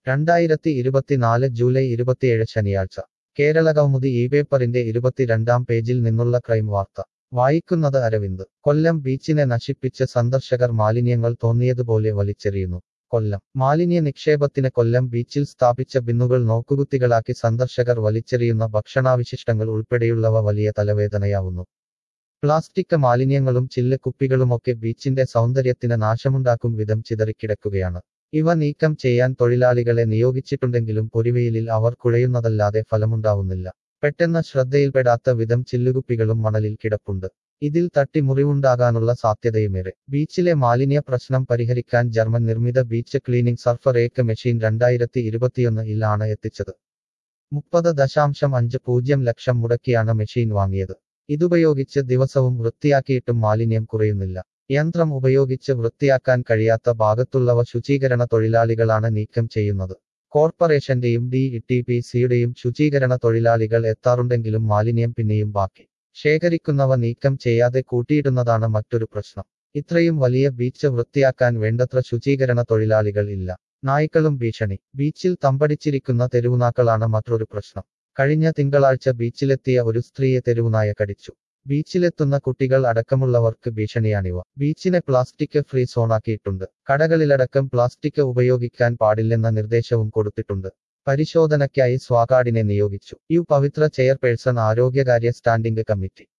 രണ്ടായിരത്തി ഇരുപത്തിനാല് ജൂലൈ ഇരുപത്തിയേഴ് ശനിയാഴ്ച കേരള കൗമുദി ഈ പേപ്പറിന്റെ ഇരുപത്തിരണ്ടാം പേജിൽ നിന്നുള്ള ക്രൈം വാർത്ത വായിക്കുന്നത് അരവിന്ദ് കൊല്ലം ബീച്ചിനെ നശിപ്പിച്ച് സന്ദർശകർ മാലിന്യങ്ങൾ തോന്നിയതുപോലെ വലിച്ചെറിയുന്നു കൊല്ലം മാലിന്യ നിക്ഷേപത്തിന് കൊല്ലം ബീച്ചിൽ സ്ഥാപിച്ച ബിന്നുകൾ നോക്കുകുത്തികളാക്കി സന്ദർശകർ വലിച്ചെറിയുന്ന ഭക്ഷണാവശിഷ്ടങ്ങൾ ഉൾപ്പെടെയുള്ളവ വലിയ തലവേദനയാവുന്നു പ്ലാസ്റ്റിക് മാലിന്യങ്ങളും ചില്ല് കുപ്പികളുമൊക്കെ ബീച്ചിന്റെ സൗന്ദര്യത്തിന് നാശമുണ്ടാക്കും വിധം ചിതറിക്കിടക്കുകയാണ് ഇവ നീക്കം ചെയ്യാൻ തൊഴിലാളികളെ നിയോഗിച്ചിട്ടുണ്ടെങ്കിലും പൊരിവെയിലിൽ അവർ കുഴയുന്നതല്ലാതെ ഫലമുണ്ടാവുന്നില്ല പെട്ടെന്ന് ശ്രദ്ധയിൽപ്പെടാത്ത വിധം ചില്ലുകുപ്പികളും മണലിൽ കിടപ്പുണ്ട് ഇതിൽ തട്ടി മുറിവുണ്ടാകാനുള്ള സാധ്യതയുമേറെ ബീച്ചിലെ മാലിന്യ പ്രശ്നം പരിഹരിക്കാൻ ജർമ്മൻ നിർമ്മിത ബീച്ച് ക്ലീനിംഗ് സർഫർ ഏക്ക് മെഷീൻ രണ്ടായിരത്തി ഇരുപത്തിയൊന്നിൽ ആണ് എത്തിച്ചത് മുപ്പത് ദശാംശം അഞ്ച് പൂജ്യം ലക്ഷം മുടക്കിയാണ് മെഷീൻ വാങ്ങിയത് ഇതുപയോഗിച്ച് ദിവസവും വൃത്തിയാക്കിയിട്ടും മാലിന്യം കുറയുന്നില്ല യന്ത്രം ഉപയോഗിച്ച് വൃത്തിയാക്കാൻ കഴിയാത്ത ഭാഗത്തുള്ളവ ശുചീകരണ തൊഴിലാളികളാണ് നീക്കം ചെയ്യുന്നത് കോർപ്പറേഷന്റെയും ഡി ടി പി സിയുടെയും ശുചീകരണ തൊഴിലാളികൾ എത്താറുണ്ടെങ്കിലും മാലിന്യം പിന്നെയും ബാക്കി ശേഖരിക്കുന്നവ നീക്കം ചെയ്യാതെ കൂട്ടിയിടുന്നതാണ് മറ്റൊരു പ്രശ്നം ഇത്രയും വലിയ ബീച്ച് വൃത്തിയാക്കാൻ വേണ്ടത്ര ശുചീകരണ തൊഴിലാളികൾ ഇല്ല നായ്ക്കളും ഭീഷണി ബീച്ചിൽ തമ്പടിച്ചിരിക്കുന്ന തെരുവുനാക്കളാണ് മറ്റൊരു പ്രശ്നം കഴിഞ്ഞ തിങ്കളാഴ്ച ബീച്ചിലെത്തിയ ഒരു സ്ത്രീയെ തെരുവുനായ കടിച്ചു ബീച്ചിലെത്തുന്ന കുട്ടികൾ അടക്കമുള്ളവർക്ക് ഭീഷണിയാണിവ ബീച്ചിനെ പ്ലാസ്റ്റിക് ഫ്രീ സോണാക്കിയിട്ടുണ്ട് കടകളിലടക്കം പ്ലാസ്റ്റിക് ഉപയോഗിക്കാൻ പാടില്ലെന്ന നിർദ്ദേശവും കൊടുത്തിട്ടുണ്ട് പരിശോധനയ്ക്കായി സ്വാകാടിനെ നിയോഗിച്ചു യു പവിത്ര ചെയർപേഴ്സൺ ആരോഗ്യകാര്യ സ്റ്റാൻഡിംഗ് കമ്മിറ്റി